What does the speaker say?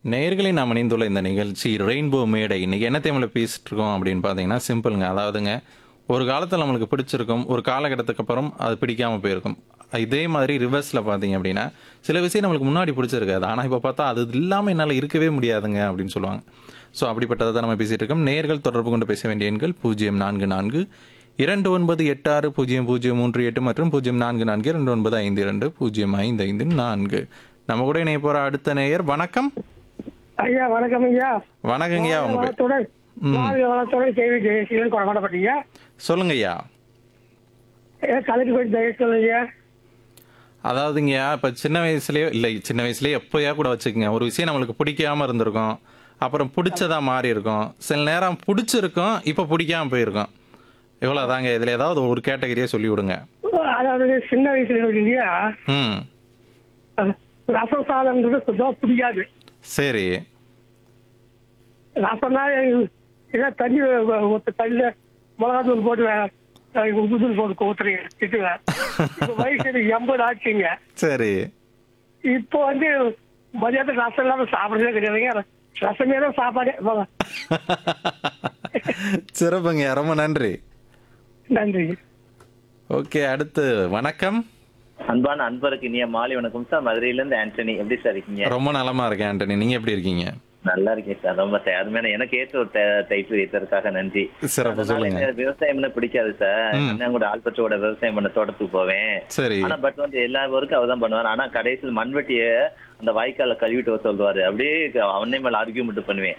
நேயர்களை நாம் இணைந்துள்ள இந்த நிகழ்ச்சி ரெயின்போ மேடை இன்னைக்கு என்ன தேவையில் பேசிட்டு இருக்கோம் அப்படின்னு பார்த்தீங்கன்னா சிம்பிளுங்க அதாவதுங்க ஒரு காலத்தில் நம்மளுக்கு பிடிச்சிருக்கும் ஒரு காலகட்டத்துக்கு அப்புறம் அது பிடிக்காம போயிருக்கும் இதே மாதிரி ரிவர்ஸில் பார்த்தீங்க அப்படின்னா சில விஷயம் நம்மளுக்கு முன்னாடி பிடிச்சிருக்காது ஆனால் இப்போ பார்த்தா அது இல்லாமல் என்னால் இருக்கவே முடியாதுங்க அப்படின்னு சொல்லுவாங்க ஸோ அப்படிப்பட்டதை தான் நம்ம பேசிட்டு இருக்கோம் நேர்கள் தொடர்பு கொண்டு பேச வேண்டிய எண்கள் பூஜ்ஜியம் நான்கு நான்கு இரண்டு ஒன்பது எட்டு ஆறு பூஜ்ஜியம் பூஜ்ஜியம் மூன்று எட்டு மற்றும் பூஜ்ஜியம் நான்கு நான்கு இரண்டு ஒன்பது ஐந்து இரண்டு பூஜ்ஜியம் ஐந்து ஐந்து நான்கு நம்ம கூட இணைய போகிற அடுத்த நேயர் வணக்கம் ஐயா வணக்கம் ஐயா வணக்கங்கய்யா உங்க பேர் வளத்துடன் வாழ்க வளத்துடன் கேள்வி ஜெயசீலன் கொண்டாடப்பட்டீங்க சொல்லுங்க ஐயா தலைக்கு போய் தயவு சொல்லுங்க அதாவதுங்கய்யா இப்போ சின்ன வயசுலயோ இல்லை சின்ன வயசுலயே எப்போயா கூட வச்சுக்கோங்க ஒரு விஷயம் நம்மளுக்கு பிடிக்காம இருந்திருக்கும் அப்புறம் பிடிச்சதா மாறி இருக்கும் சில நேரம் பிடிச்சிருக்கும் இப்போ பிடிக்காம போயிருக்கும் இவ்வளோ தாங்க இதில் ஏதாவது ஒரு கேட்டகரியே சொல்லி விடுங்க அதாவது சின்ன வயசுல இருக்கு இல்லையா ம் ரசம் சாதம்ன்றது சுத்தமாக பிடிக்காது சரி ரசம்னா ஏதோ தண்ணி ஊற்ற தண்ணியில் மிளகாத்தூள் போட்டு அஹ், உப்புத்தூள் போட்டு ஊத்துறீங்க திட்டுவேன் இப்போ வயசு எனக்கு எண்பது ஆச்சுங்க சரி இப்போ வந்து மதியத்துக்கு ரசம் இல்லாமல் சாப்பிட்றதே கிடையாதுங்க ரசமே தான் சாப்பாடே வாங்க. சிறப்புங்க ரொம்ப நன்றி நன்றி ஓகே அடுத்து வணக்கம் அன்பான அன்பருக்கு இனிய மாலை வணக்கம் சார் மதுரையில இருந்து ஆண்டனி எப்படி சார் இருக்கீங்க ரொம்ப நலமா இருக்கேன் ஆண்டனி நீங்க எப்படி இருக்கீங்க நல்லா இருக்கேன் சார் ரொம்ப சார் அருமையான எனக்கு ஏற்ற ஒரு டைப் வைத்ததற்காக நன்றி சிறப்பு அதனால சொல்லுங்க எனக்கு விவசாயம்னா பிடிக்காது சார் அண்ணன் கூட ஆள்பற்றோட விவசாயம் பண்ண தோட்டத்துக்கு போவேன் சரி ஆனா பட் வந்து எல்லா ஒர்க்கும் அவர் தான் பண்ணுவார் ஆனா கடைசியில் மண்வெட்டிய அந்த வாய்க்கால கழுவிட்டு வர சொல்லுவாரு அப்படியே அவனே மேல ஆர்கியூமெண்ட் பண்ணுவேன்